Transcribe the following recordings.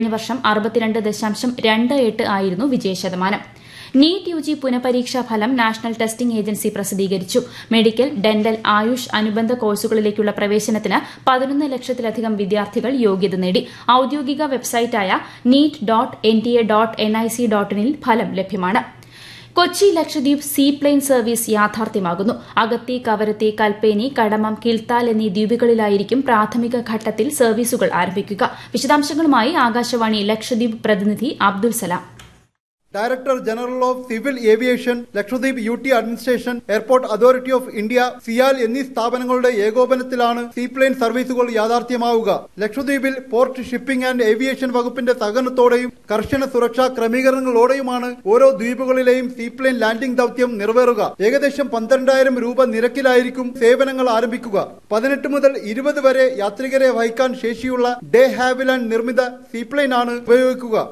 കഴിഞ്ഞ വർഷം അറുപത്തിരണ്ട് ദശാംശം രണ്ട് എട്ട് ആയിരുന്നു വിജയശതമാനം നീറ്റ് യു ജി പുനഃപരീക്ഷാ ഫലം നാഷണൽ ടെസ്റ്റിംഗ് ഏജൻസി പ്രസിദ്ധീകരിച്ചു മെഡിക്കൽ ഡെന്റൽ ആയുഷ് അനുബന്ധ കോഴ്സുകളിലേക്കുള്ള പ്രവേശനത്തിന് പതിനൊന്ന് ലക്ഷത്തിലധികം വിദ്യാർത്ഥികൾ യോഗ്യത നേടി ഔദ്യോഗിക വെബ്സൈറ്റായ NEET dot N T A dot N I C dot ഇനിൽ ഫലം ലഭ്യമാണ് Kochi Lakshadweep sea plane service യാഥാർത്ഥ്യമാകുന്നു അഗത്തി കവരത്തി കൽപ്പേനി കടമം കിൽത്താൽ എന്നീ ദ്വീപുകളിലായിരിക്കും പ്രാഥമിക ഘട്ടത്തിൽ സർവീസുകൾ ആരംഭിക്കുക വിശദാംശങ്ങളുമായി ആകാശവാണി ലക്ഷദ്വീപ് പ്രതിനിധി Abdul Salam director general of civil aviation Lakshadweep U T administration airport authority of India CIAL എന്നീ സ്ഥാപനങ്ങളുടെ ഏകോപനത്തിലാണ് സീപ്ലെയിൻ സർവീസുകൾ യാഥാർത്ഥ്യമാവുക ലക്ഷദ്വീപിൽ പോർട്ട് ഷിപ്പിംഗ് ആൻഡ് ഏവിയേഷൻ വകുപ്പിന്റെ സഹകരണത്തോടെയും കർശന സുരക്ഷാ ക്രമീകരണങ്ങളോടെയുമാണ് ഓരോ ദ്വീപുകളിലെയും സീപ്ലെയിൻ ലാൻഡിംഗ് ദൌത്യം നിറവേറുക ഏകദേശം പന്ത്രണ്ടായിരം രൂപ നിരക്കിലായിരിക്കും സേവനങ്ങൾ ആരംഭിക്കുക പതിനെട്ട് മുതൽ ഇരുപത് വരെ യാത്രികരെ വഹിക്കാൻ ശേഷിയുള്ള ഡേ ഹാവിലാൻഡ് നിർമ്മിത സീപ്ലെയിൻ ആണ് ഉപയോഗിക്കുക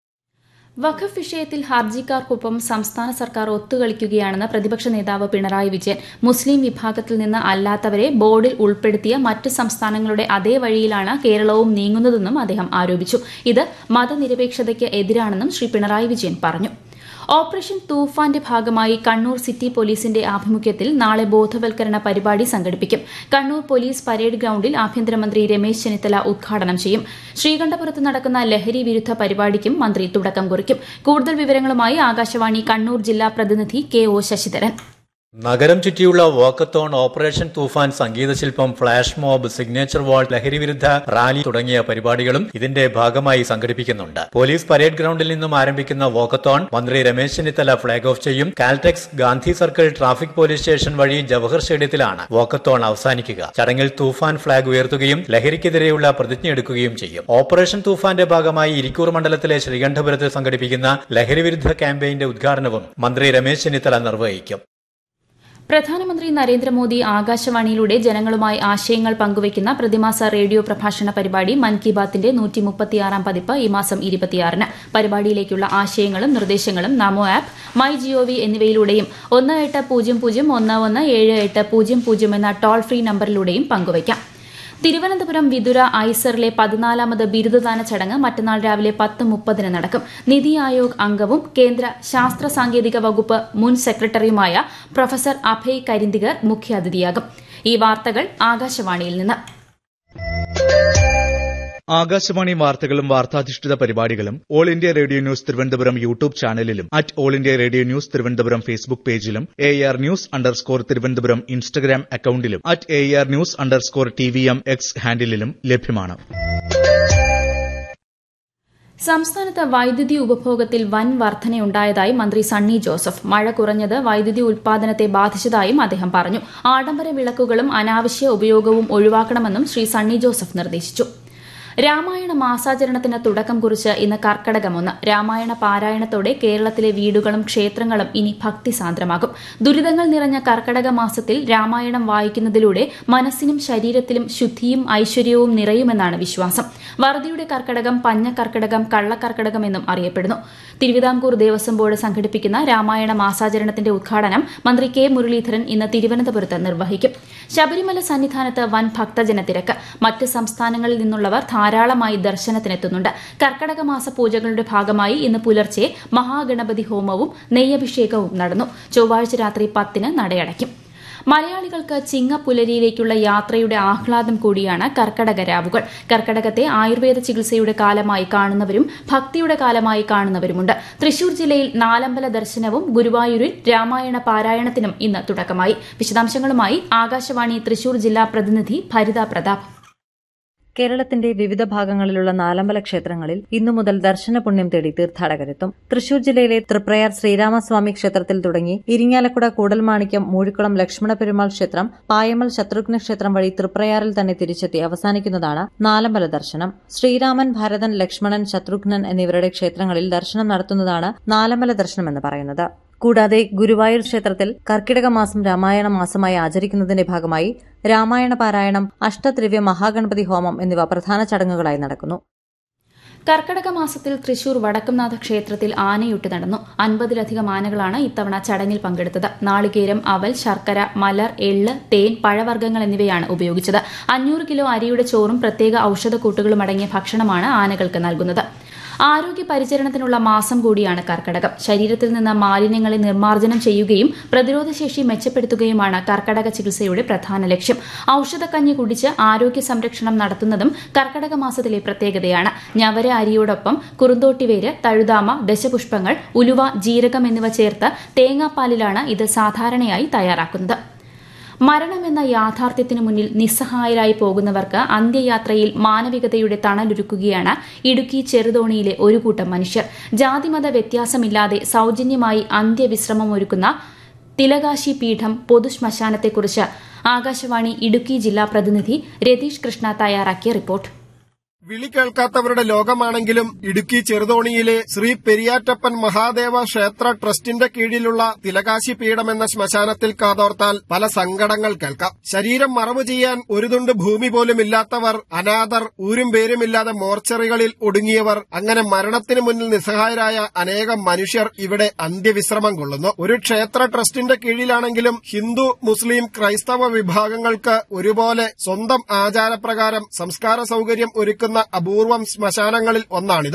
വഖഫ് വിഷയത്തിൽ ഹർജിക്കാർക്കൊപ്പം സംസ്ഥാന സർക്കാർ ഒത്തുകളിക്കുകയാണെന്ന് പ്രതിപക്ഷ നേതാവ് പിണറായി വിജയൻ മുസ്ലിം വിഭാഗത്തിൽ നിന്ന് അല്ലാത്തവരെ ബോർഡിൽ ഉൾപ്പെടുത്തിയ മറ്റ് സംസ്ഥാനങ്ങളുടെ അതേ വഴിയിലാണ് കേരളവും നീങ്ങുന്നതെന്നും അദ്ദേഹം ആരോപിച്ചു ഇത് മതനിരപേക്ഷതയ്ക്ക് എതിരാണെന്നും ശ്രീ പിണറായി വിജയൻ പറഞ്ഞു ഓപ്പറേഷൻ തൂഫാന്റെ ഭാഗമായി കണ്ണൂർ സിറ്റി പോലീസിന്റെ ആഭിമുഖ്യത്തിൽ നാളെ ബോധവൽക്കരണ പരിപാടി സംഘടിപ്പിക്കും കണ്ണൂർ പോലീസ് പരേഡ് ഗ്രൌണ്ടിൽ ആഭ്യന്തരമന്ത്രി രമേശ് ചെന്നിത്തല ഉദ്ഘാടനം ചെയ്യും ശ്രീകണ്ഠപുരത്ത് നടക്കുന്ന ലഹരി വിരുദ്ധ പരിപാടിക്കും മന്ത്രി തുടക്കം കുറിക്കും കൂടുതൽ വിവരങ്ങളുമായി ആകാശവാണി കണ്ണൂർ ജില്ലാ പ്രതിനിധി കെ ഒ ശശിധരൻ നഗരം ചുറ്റിയുള്ള വാക്കത്തോൺ ഓപ്പറേഷൻ തൂഫാൻ സംഗീതശില്പം ഫ്ളാഷ് മോബ് സിഗ്നേച്ചർ വാൾ ലഹരിവിരുദ്ധ റാലി തുടങ്ങിയ പരിപാടികളും ഇതിന്റെ ഭാഗമായി സംഘടിപ്പിക്കുന്നുണ്ട് പോലീസ് പരേഡ് ഗ്രൌണ്ടിൽ നിന്നും ആരംഭിക്കുന്ന വാക്കത്തോൺ മന്ത്രി രമേശ് ചെന്നിത്തല ഫ്ളാഗ് ഓഫ് ചെയ്യും Caltex Gandhi circle traffic police station വഴി ജവഹർ സ്റ്റേഡിയത്തിലാണ് വാക്കത്തോൺ അവസാനിക്കുക ചടങ്ങിൽ തൂഫാൻ ഫ്ളാഗ് ഉയർത്തുകയും ലഹരിക്കെതിരെയുള്ള പ്രതിജ്ഞയെടുക്കുകയും ചെയ്യും ഓപ്പറേഷൻ തൂഫാന്റെ ഭാഗമായി ഇരിക്കൂർ മണ്ഡലത്തിലെ ശ്രീകണ്ഠപുരത്ത് സംഘടിപ്പിക്കുന്ന ലഹരിവിരുദ്ധ ക്യാമ്പയിന്റെ ഉദ്ഘാടനവും മന്ത്രി രമേശ് ചെന്നിത്തല നിർവഹിക്കും പ്രധാനമന്ത്രി നരേന്ദ്രമോദി ആകാശവാണിയിലൂടെ ജനങ്ങളുമായി ആശയങ്ങൾ പങ്കുവയ്ക്കുന്ന പ്രതിമാസ റേഡിയോ പ്രഭാഷണ പരിപാടി മൻ കി ബാത്തിന്റെ നൂറ്റി മുപ്പത്തിയാറാം പതിപ്പ് ഈ മാസം ഇരുപത്തിയാറിന് പരിപാടിയിലേക്കുള്ള ആശയങ്ങളും നിർദ്ദേശങ്ങളും നമോ ആപ്പ് മൈ ജിഒവി എന്നിവയിലൂടെയും ഒന്ന് എട്ട് പൂജ്യം പൂജ്യം ഒന്ന് ഒന്ന് ഏഴ് എട്ട് പൂജ്യം പൂജ്യം എന്ന ടോൾ ഫ്രീ നമ്പറിലൂടെയും പങ്കുവയ്ക്കാം തിരുവനന്തപുരം വിതുര ഐസറിലെ പതിനാലാമത് ബിരുദദാന ചടങ്ങ് മറ്റന്നാൾ രാവിലെ പത്ത് മുപ്പതിന് നടക്കും നിതി ആയോഗ് അംഗവും കേന്ദ്ര ശാസ്ത്ര സാങ്കേതിക വകുപ്പ് മുൻ സെക്രട്ടറിയുമായ പ്രൊഫസർ അഭയ് കരിന്തികർ മുഖ്യാതിഥിയാകും ഈ വാർത്തകൾ ആകാശവാണിയിൽ നിന്ന് ആകാശവാണി വാർത്തകളും വാർത്താധിഷ്ഠിത പരിപാടികളും All India Radio News Thiruvananthapuram YouTube ചാനലിലും at All India Radio News Thiruvananthapuram Facebook പേജിലും A R news underscore Thiruvananthapuram Instagram അക്കൌണ്ടിലും at A R news underscore T V M X ഹാൻഡിലും ലഭ്യമാണ് സംസ്ഥാനത്ത് വൈദ്യുതി ഉപഭോഗത്തിൽ വൻ വർധനയുണ്ടായതായി മന്ത്രി സണ്ണി ജോസഫ് മഴ കുറഞ്ഞത് വൈദ്യുതി ഉൽപാദനത്തെ ബാധിച്ചതായും അദ്ദേഹം പറഞ്ഞു ആഡംബര വിളക്കുകളും അനാവശ്യ ഉപയോഗവും ഒഴിവാക്കണമെന്നും ശ്രീ സണ്ണി ജോസഫ് നിർദ്ദേശിച്ചു രാമായണ മാസാചരണത്തിന് തുടക്കം കുറിച്ച് ഇന്ന് കർക്കടകമൊന്ന് രാമായണ പാരായണത്തോടെ കേരളത്തിലെ വീടുകളും ക്ഷേത്രങ്ങളും ഇനി ഭക്തിസാന്ദ്രമാകും ദുരിതങ്ങൾ നിറഞ്ഞ കർക്കടക മാസത്തിൽ രാമായണം വായിക്കുന്നതിലൂടെ മനസ്സിനും ശരീരത്തിലും ശുദ്ധിയും ഐശ്വര്യവും നിറയുമെന്നാണ് വിശ്വാസം വറുതിയുടെ കർക്കടകം പഞ്ഞക്കർക്കടകം കള്ളക്കർക്കടകം എന്നും അറിയപ്പെടുന്നു തിരുവിതാംകൂർ ദേവസ്വം ബോർഡ് സംഘടിപ്പിക്കുന്ന രാമായണ മാസാചരണത്തിന്റെ ഉദ്ഘാടനം മന്ത്രി കെ മുരളീധരൻ ഇന്ന് തിരുവനന്തപുരത്ത് നിർവഹിക്കും ശബരിമല സന്നിധാനത്ത് വൻ ഭക്തജന തിരക്ക് മറ്റ് സംസ്ഥാനങ്ങളിൽ നിന്നുള്ളവർ ധാരാളമായി ദർശനത്തിനെത്തുന്നുണ്ട് കർക്കടക മാസ പൂജകളുടെ ഭാഗമായി ഇന്ന് പുലർച്ചെ മഹാഗണപതി ഹോമവും നെയ്യഭിഷേകവും നടന്നു ചൊവ്വാഴ്ച രാത്രി പത്തിന് നടയടയ്ക്കും മലയാളികൾക്ക് ചിങ്ങപ്പുലരിയിലേക്കുള്ള യാത്രയുടെ ആഹ്ലാദം കൂടിയാണ് കർക്കടക രാവുകൾ കർക്കടകത്തെ ആയുർവേദ ചികിത്സയുടെ കാലമായി കാണുന്നവരും ഭക്തിയുടെ കാലമായി കാണുന്നവരുമുണ്ട് തൃശൂർ ജില്ലയിൽ നാലമ്പല ദർശനവും ഗുരുവായൂരിൽ രാമായണ പാരായണത്തിനും ഇന്ന് തുടക്കമായി വിശദാംശങ്ങളുമായി ആകാശവാണി തൃശൂർ ജില്ലാ പ്രതിനിധി ഭരിത പ്രതാപ് കേരളത്തിന്റെ വിവിധ ഭാഗങ്ങളിലുള്ള നാലമ്പല ക്ഷേത്രങ്ങളിൽ ഇന്നു മുതൽ ദർശന പുണ്യം തേടി തീർത്ഥാടകരെത്തും തൃശൂർ ജില്ലയിലെ തൃപ്രയാർ ശ്രീരാമസ്വാമി ക്ഷേത്രത്തിൽ തുടങ്ങി ഇരിങ്ങാലക്കുട കൂടൽമാണിക്യം മൂഴിക്കുളം ലക്ഷ്മണ പെരുമാൾ ക്ഷേത്രം പായമൽ ശത്രുഘ്ന ക്ഷേത്രം വഴി തൃപ്രയാറിൽ തന്നെ തിരിച്ചെത്തി അവസാനിക്കുന്നതാണ് നാലമ്പല ദർശനം ശ്രീരാമൻ ഭരതൻ ലക്ഷ്മണൻ ശത്രുഘ്നൻ എന്നിവരുടെ ക്ഷേത്രങ്ങളിൽ ദർശനം നടത്തുന്നതാണ് നാലമ്പല ദർശനമെന്ന് പറയുന്നത് കൂടാതെ ഗുരുവായൂർ ക്ഷേത്രത്തിൽ കർക്കിടക മാസം രാമായണ മാസമായി ആചരിക്കുന്നതിന്റെ ഭാഗമായി രാമായണ പാരായണം അഷ്ടദ്രവ്യ മഹാഗണപതി ഹോമം എന്നിവ പ്രധാന ചടങ്ങുകളായി നടക്കുന്നു കർക്കടക മാസത്തിൽ തൃശൂർ വടക്കുംനാഥ ക്ഷേത്രത്തിൽ ആനയൊട്ട് നടന്നു അൻപതിലധികം ആനകളാണ് ഇത്തവണ ചടങ്ങിൽ പങ്കെടുത്തത് നാളികേരം അവൽ ശർക്കര മലർ എള്ള് തേൻ പഴവർഗ്ഗങ്ങൾ എന്നിവയാണ് ഉപയോഗിച്ചത് അഞ്ഞൂറ് കിലോ അരിയുടെ ചോറും പ്രത്യേക ഔഷധക്കൂട്ടുകളും അടങ്ങിയ ഭക്ഷണമാണ് ആനകൾക്ക് നൽകുന്നത് ആരോഗ്യ പരിചരണത്തിനുള്ള മാസം കൂടിയാണ് കർക്കടകം ശരീരത്തിൽ നിന്ന് മാലിന്യങ്ങളെ നിർമ്മാർജ്ജനം ചെയ്യുകയും പ്രതിരോധശേഷി മെച്ചപ്പെടുത്തുകയുമാണ് കർക്കടക ചികിത്സയുടെ പ്രധാന ലക്ഷ്യം ഔഷധക്കഞ്ഞി കുടിച്ച് ആരോഗ്യ സംരക്ഷണം നടത്തുന്നതും കർക്കടക മാസത്തിലെ പ്രത്യേകതയാണ് ഞവര അരിയോടൊപ്പം കുറുന്തോട്ടിവേര് തഴുതാമ ദശപുഷ്പങ്ങൾ ഉലുവ ജീരകം എന്നിവ ചേർത്ത് തേങ്ങാപ്പാലിലാണ് ഇത് സാധാരണയായി തയ്യാറാക്കുന്നത് മരണമെന്ന യാഥാർത്ഥ്യത്തിനു മുന്നിൽ നിസ്സഹായരായി പോകുന്നവർക്ക് അന്ത്യയാത്രയിൽ മാനവികതയുടെ തണലൊരുക്കുകയാണ് ഇടുക്കി ചെറുതോണിയിലെ ഒരു കൂട്ടം മനുഷ്യർ ജാതിമത വ്യത്യാസമില്ലാതെ സൌജന്യമായി അന്ത്യവിശ്രമം ഒരുക്കുന്ന തിലകാശി പീഠം പൊതുശ്മശാനത്തെക്കുറിച്ച് ആകാശവാണി ഇടുക്കി ജില്ലാ പ്രതിനിധി രതീഷ് കൃഷ്ണ തയ്യാറാക്കിയ റിപ്പോർട്ട് വിളി കേൾക്കാത്തവരുടെ ലോകമാണെങ്കിലും ഇടുക്കി ചെറുതോണിയിലെ ശ്രീ പെരിയാറ്റപ്പൻ മഹാദേവ ക്ഷേത്ര ട്രസ്റ്റിന്റെ കീഴിലുള്ള തിലകാശി പീഠം എന്ന ശ്മശാനത്തിൽ കാതോർത്താൽ പല സങ്കടങ്ങൾ കേൾക്കാം ശരീരം മറവു ചെയ്യാൻ ഒരു തുണ്ട് ഭൂമി പോലും ഇല്ലാത്തവർ അനാഥർ ഊരും പേരുമില്ലാതെ മോർച്ചറികളിൽ ഒടുങ്ങിയവർ അങ്ങനെ മരണത്തിന് മുന്നിൽ നിസ്സഹായരായ അനേകം മനുഷ്യർ ഇവിടെ അന്ത്യവിശ്രമം കൊള്ളുന്നു ഒരു ക്ഷേത്ര ട്രസ്റ്റിന്റെ കീഴിലാണെങ്കിലും ഹിന്ദു മുസ്ലിം ക്രൈസ്തവ വിഭാഗങ്ങൾക്ക് ഒരുപോലെ സ്വന്തം ആചാരപ്രകാരം സംസ്കാര സൌകര്യം ഒരുക്കുന്ന അപൂർവം ശ്മശാനങ്ങളിൽ ഒന്നാണിത്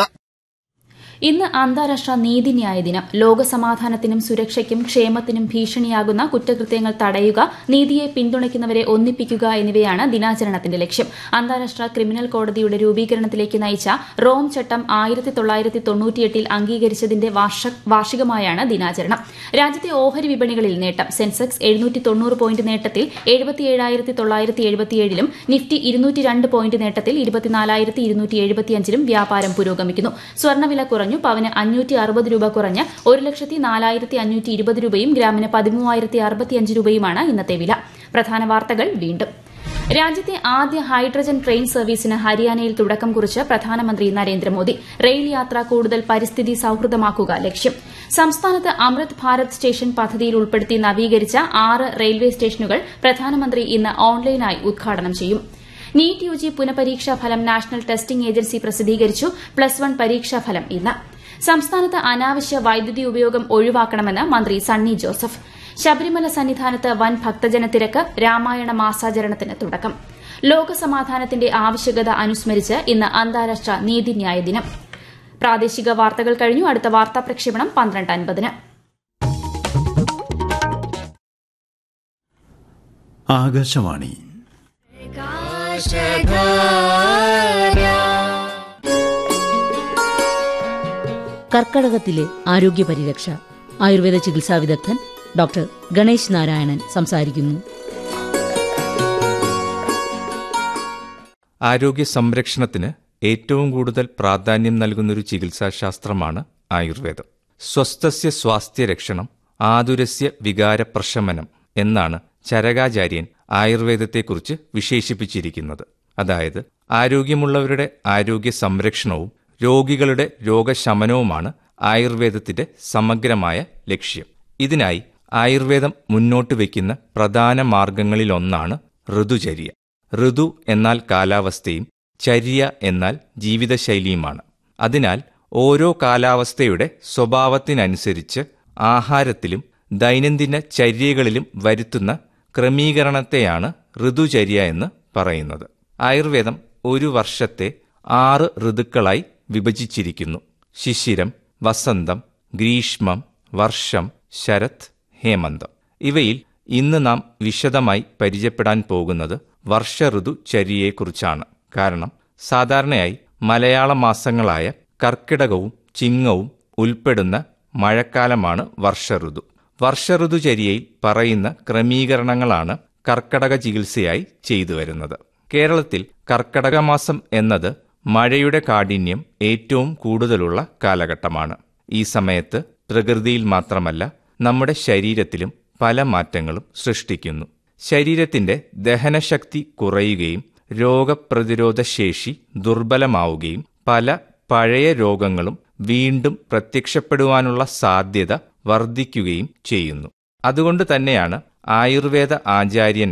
ഇന്ന് അന്താരാഷ്ട്ര നീതിന്യായ ദിനം ലോകസമാധാനത്തിനും സുരക്ഷയ്ക്കും ക്ഷേമത്തിനും ഭീഷണിയാകുന്ന കുറ്റകൃത്യങ്ങൾ തടയുക നീതിയെ പിന്തുണയ്ക്കുന്നവരെ ഒന്നിപ്പിക്കുക എന്നിവയാണ് ദിനാചരണത്തിന്റെ ലക്ഷ്യം അന്താരാഷ്ട്ര ക്രിമിനൽ കോടതിയുടെ രൂപീകരണത്തിലേക്ക് നയിച്ച റോം ചട്ടം ആയിരത്തി തൊള്ളായിരത്തി തൊണ്ണൂറ്റിയെട്ടിൽ അംഗീകരിച്ചതിന്റെ വാർഷികമായാണ് ദിനാചരണം രാജ്യത്തെ ഓഹരി വിപണികളിൽ നേട്ടം സെൻസെക്സ് എഴുന്നൂറ്റി തൊണ്ണൂറ് പോയിന്റ് നേട്ടത്തിൽ എഴുപത്തിയേഴായിരത്തി തൊള്ളായിരത്തി എഴുപത്തിയേഴിലും നിഫ്റ്റി ഇരുന്നൂറ്റി രണ്ട് പോയിന്റ് നേട്ടത്തിൽ ഇരുപത്തിനാലായിരത്തി ഇരുന്നൂറ്റി എഴുപത്തിയഞ്ചിലും വ്യാപാരം പുരോഗമിക്കുന്നു സ്വർണ്ണവില കുറഞ്ഞു പവന് അഞ്ഞൂറ്റി അറുപത് രൂപ കുറഞ്ഞ് ഒരു ലക്ഷത്തി നാലായിരത്തി അഞ്ഞൂറ്റി ഇരുപത് രൂപയും ഗ്രാമിന് പതിമൂവായിരത്തി അറുപത്തിയഞ്ച് രൂപയുമാണ് ഇന്നത്തെ വില പ്രധാന വാർത്തകൾ വീണ്ടും രാജ്യത്തെ ആദ്യ ഹൈഡ്രജൻ ട്രെയിൻ സർവീസിന് ഹരിയാനയിൽ തുടക്കം കുറിച്ച് പ്രധാനമന്ത്രി നരേന്ദ്രമോദി റെയിൽ യാത്ര കൂടുതൽ പരിസ്ഥിതി സൌഹൃദമാക്കുക ലക്ഷ്യം സംസ്ഥാനത്ത് അമൃത് ഭാരത് സ്റ്റേഷൻ പദ്ധതിയിൽ ഉൾപ്പെടുത്തി നവീകരിച്ച ആറ് റെയിൽവേ സ്റ്റേഷനുകൾ പ്രധാനമന്ത്രി ഇന്ന് ഓൺലൈനായി ഉദ്ഘാടനം ചെയ്യും നീറ്റ് യു ജി പുനഃപരീക്ഷാ ഫലം നാഷണൽ ടെസ്റ്റിംഗ് ഏജൻസി പ്രസിദ്ധീകരിച്ചു പ്ലസ് വൺ പരീക്ഷാഫലം ഇന്ന് സംസ്ഥാനത്ത് അനാവശ്യ വൈദ്യുതി ഉപയോഗം ഒഴിവാക്കണമെന്ന് മന്ത്രി സണ്ണി ജോസഫ് ശബരിമല സന്നിധാനത്ത് വൻ ഭക്തജന തിരക്ക് രാമായണ മാസാചരണത്തിന് തുടക്കം ലോകസമാധാനത്തിന്റെ ആവശ്യകത അനുസ്മരിച്ച് ഇന്ന് അന്താരാഷ്ട്ര നീതിന്യായ ദിനം പ്രാദേശിക വാർത്തകൾ കഴിഞ്ഞു അടുത്ത വാർത്താ പ്രക്ഷേപണം പന്ത്രണ്ട് അൻപതിന് ആകാശവാണി കർക്കടകത്തിലെ ആരോഗ്യ പരിരക്ഷ ആയുർവേദ ചികിത്സാ വിദഗ്ധൻ ഡോക്ടർ ഗണേശ് നാരായണൻ സംസാരിക്കുന്നു ആരോഗ്യ സംരക്ഷണത്തിന് ഏറ്റവും കൂടുതൽ പ്രാധാന്യം നൽകുന്നൊരു ചികിത്സാശാസ്ത്രമാണ് ആയുർവേദം സ്വസ്ഥസ്യ സ്വാസ്ഥ്യരക്ഷണം ആതുരസ്യ വികാരപ്രശമനം എന്നാണ് ചരകാചാര്യൻ ആയുർവേദത്തെക്കുറിച്ച് വിശേഷിപ്പിച്ചിരിക്കുന്നത് അതായത് ആരോഗ്യമുള്ളവരുടെ ആരോഗ്യ സംരക്ഷണവും രോഗികളുടെ രോഗശമനവുമാണ് ആയുർവേദത്തിന്റെ സമഗ്രമായ ലക്ഷ്യം ഇതിനായി ആയുർവേദം മുന്നോട്ട് വയ്ക്കുന്ന പ്രധാന മാർഗങ്ങളിലൊന്നാണ് ഋതുചര്യ ഋതു എന്നാൽ കാലാവസ്ഥയും ചര്യ എന്നാൽ ജീവിതശൈലിയുമാണ് അതിനാൽ ഓരോ കാലാവസ്ഥയുടെ സ്വഭാവത്തിനനുസരിച്ച് ആഹാരത്തിലും ദൈനംദിന ചര്യകളിലും വരുത്തുന്ന ക്രമീകരണത്തെയാണ് ഋതുചര്യ എന്ന് പറയുന്നത് ആയുർവേദം ഒരു വർഷത്തെ ആറ് ഋതുക്കളായി വിഭജിച്ചിരിക്കുന്നു ശിശിരം വസന്തം ഗ്രീഷ്മം വർഷം ശരത് ഹേമന്തം ഇവയിൽ ഇന്ന് നാം വിശദമായി പരിചയപ്പെടാൻ പോകുന്നത് വർഷഋതു ചര്യയെക്കുറിച്ചാണ് കാരണം സാധാരണയായി മലയാള മാസങ്ങളായ കർക്കിടകവും ചിങ്ങവും ഉൾപ്പെടുന്ന മഴക്കാലമാണ് വർഷഋതു വർഷഋതുചര്യയിൽ പറയുന്ന ക്രമീകരണങ്ങളാണ് കർക്കടക ചികിത്സയായി ചെയ്തു വരുന്നത് കേരളത്തിൽ കർക്കടക മാസം എന്നത് മഴയുടെ കാഠിന്യം ഏറ്റവും കൂടുതലുള്ള കാലഘട്ടമാണ് ഈ സമയത്ത് പ്രകൃതിയിൽ മാത്രമല്ല നമ്മുടെ ശരീരത്തിലും പല മാറ്റങ്ങളും സൃഷ്ടിക്കുന്നു ശരീരത്തിന്റെ ദഹനശക്തി കുറയുകയും രോഗപ്രതിരോധ ശേഷി ദുർബലമാവുകയും പല പഴയ രോഗങ്ങളും വീണ്ടും പ്രത്യക്ഷപ്പെടുവാനുള്ള സാധ്യത വർദ്ധിക്കുകയും ചെയ്യുന്നു അതുകൊണ്ട് തന്നെയാണ് ആയുർവേദ ആചാര്യന്മാർ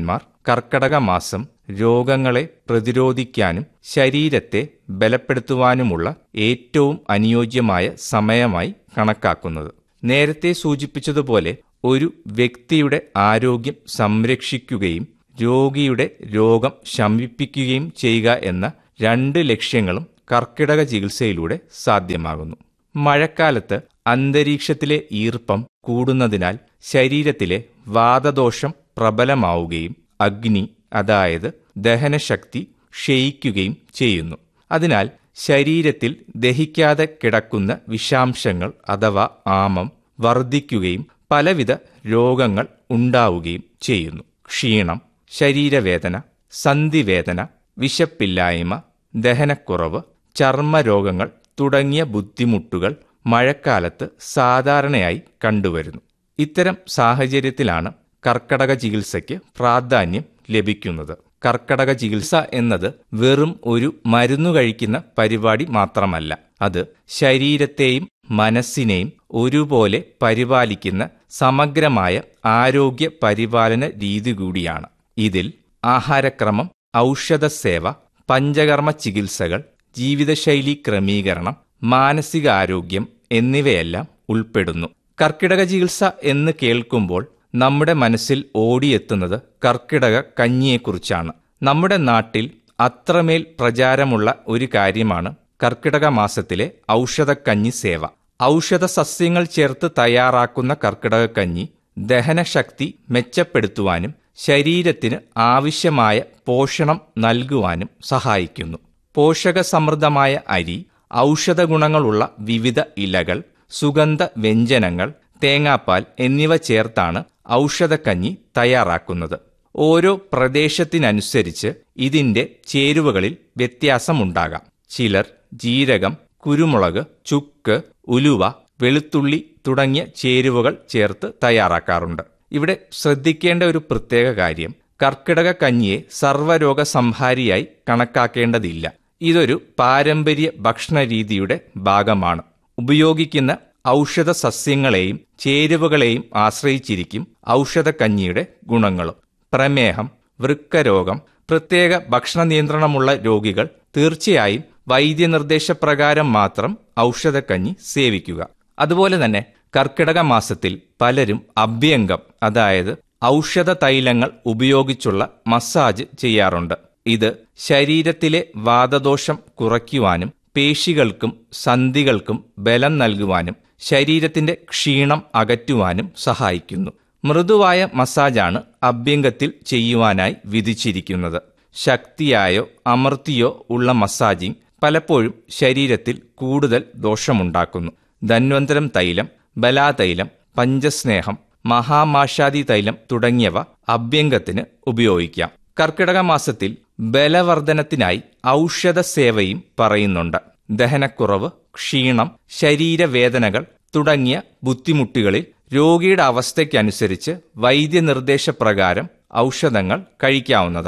കർക്കടക മാസം രോഗങ്ങളെ പ്രതിരോധിക്കാനും ശരീരത്തെ ബലപ്പെടുത്തുവാനുമുള്ള ഏറ്റവും അനുയോജ്യമായ സമയമായി കണക്കാക്കുന്നത് നേരത്തെ സൂചിപ്പിച്ചതുപോലെ ഒരു വ്യക്തിയുടെ ആരോഗ്യം സംരക്ഷിക്കുകയും രോഗിയുടെ രോഗം ശമിപ്പിക്കുകയും ചെയ്യുക എന്ന രണ്ട് ലക്ഷ്യങ്ങളും കർക്കിടക ചികിത്സയിലൂടെ സാധ്യമാകുന്നു മഴക്കാലത്ത് അന്തരീക്ഷത്തിലെ ഈർപ്പം കൂടുന്നതിനാൽ ശരീരത്തിലെ വാതദോഷം പ്രബലമാവുകയും അഗ്നി അതായത് ദഹനശക്തി ക്ഷയിക്കുകയും ചെയ്യുന്നു അതിനാൽ ശരീരത്തിൽ ദഹിക്കാതെ കിടക്കുന്ന വിഷാംശങ്ങൾ അഥവാ ആമം വർദ്ധിക്കുകയും പലവിധ രോഗങ്ങൾ ഉണ്ടാവുകയും ചെയ്യുന്നു ക്ഷീണം ശരീരവേദന സന്ധിവേദന വിശപ്പില്ലായ്മ ദഹനക്കുറവ് ചർമ്മരോഗങ്ങൾ തുടങ്ങിയ ബുദ്ധിമുട്ടുകൾ മഴക്കാലത്ത് സാധാരണയായി കണ്ടുവരുന്നു ഇത്തരം സാഹചര്യത്തിലാണ് കർക്കടക ചികിത്സയ്ക്ക് പ്രാധാന്യം ലഭിക്കുന്നത് കർക്കടക ചികിത്സ എന്നത് വെറും ഒരു മരുന്നു കഴിക്കുന്ന പരിപാടി മാത്രമല്ല അത് ശരീരത്തെയും മനസ്സിനെയും ഒരുപോലെ പരിപാലിക്കുന്ന സമഗ്രമായ ആരോഗ്യ പരിപാലന രീതി കൂടിയാണ് ഇതിൽ ആഹാരക്രമം ഔഷധസേവ പഞ്ചകർമ്മ ചികിത്സകൾ ജീവിതശൈലി ക്രമീകരണം മാനസികാരോഗ്യം എന്നിവയെല്ലാം ഉൾപ്പെടുന്നു കർക്കിടക ചികിത്സ എന്ന് കേൾക്കുമ്പോൾ നമ്മുടെ മനസ്സിൽ ഓടിയെത്തുന്നത് കർക്കിടക കഞ്ഞിയെക്കുറിച്ചാണ് നമ്മുടെ നാട്ടിൽ അത്രമേൽ പ്രചാരമുള്ള ഒരു കാര്യമാണ് കർക്കിടക മാസത്തിലെ ഔഷധക്കഞ്ഞി സേവ ഔഷധ സസ്യങ്ങൾ ചേർത്ത് തയ്യാറാക്കുന്ന കർക്കിടക കഞ്ഞി ദഹനശക്തി മെച്ചപ്പെടുത്തുവാനും ശരീരത്തിന് ആവശ്യമായ പോഷണം നൽകുവാനും സഹായിക്കുന്നു പോഷകസമൃദ്ധമായ അരി ഔഷധ ഗുണങ്ങളുള്ള വിവിധ ഇലകൾ സുഗന്ധ വ്യഞ്ജനങ്ങൾ തേങ്ങാപ്പാൽ എന്നിവ ചേർത്താണ് ഔഷധക്കഞ്ഞി തയ്യാറാക്കുന്നത് ഓരോ പ്രദേശത്തിനനുസരിച്ച് ഇതിന്റെ ചേരുവകളിൽ വ്യത്യാസമുണ്ടാകാം ചിലർ ജീരകം കുരുമുളക് ചുക്ക് ഉലുവ വെളുത്തുള്ളി തുടങ്ങിയ ചേരുവകൾ ചേർത്ത് തയ്യാറാക്കാറുണ്ട് ഇവിടെ ശ്രദ്ധിക്കേണ്ട ഒരു പ്രത്യേക കാര്യം കർക്കിടക കഞ്ഞിയെ സർവ്വരോഗ സംഹാരിയായി കണക്കാക്കേണ്ടതില്ല ഇതൊരു പാരമ്പര്യ ഭക്ഷണ രീതിയുടെ ഭാഗമാണ് ഉപയോഗിക്കുന്ന ഔഷധ സസ്യങ്ങളെയും ചേരുവകളെയും ആശ്രയിച്ചിരിക്കും ഔഷധക്കഞ്ഞിയുടെ ഗുണങ്ങളും പ്രമേഹം വൃക്കരോഗം പ്രത്യേക ഭക്ഷണ നിയന്ത്രണമുള്ള രോഗികൾ തീർച്ചയായും വൈദ്യനിർദ്ദേശപ്രകാരം മാത്രം ഔഷധക്കഞ്ഞി സേവിക്കുക അതുപോലെ തന്നെ കർക്കിടക മാസത്തിൽ പലരും അഭ്യംഗം അതായത് ഔഷധ തൈലങ്ങൾ ഉപയോഗിച്ചുള്ള മസാജ് ചെയ്യാറുണ്ട് ഇത് ശരീരത്തിലെ വാതദോഷം കുറയ്ക്കുവാനും പേശികൾക്കും സന്ധികൾക്കും ബലം നൽകുവാനും ശരീരത്തിന്റെ ക്ഷീണം അകറ്റുവാനും സഹായിക്കുന്നു മൃദുവായ മസാജാണ് അഭ്യംഗത്തിൽ ചെയ്യുവാനായി വിധിച്ചിരിക്കുന്നത് ശക്തിയായോ അമർത്തിയോ ഉള്ള മസാജിംഗ് പലപ്പോഴും ശരീരത്തിൽ കൂടുതൽ ദോഷമുണ്ടാക്കുന്നു ധന്വന്തരം തൈലം ബലാതൈലം പഞ്ചസ്നേഹം മഹാമാഷാദി തൈലം തുടങ്ങിയവ അഭ്യംഗത്തിന് ഉപയോഗിക്കാം കർക്കിടക മാസത്തിൽ ബലവർദ്ധനത്തിനായി ഔഷധ സേവയും പറയുന്നുണ്ട് ദഹനക്കുറവ് ക്ഷീണം ശരീരവേദനകൾ തുടങ്ങിയ ബുദ്ധിമുട്ടുകളിൽ രോഗിയുടെ അവസ്ഥയ്ക്കനുസരിച്ച് വൈദ്യനിർദ്ദേശപ്രകാരം ഔഷധങ്ങൾ കഴിക്കാവുന്നതാണ്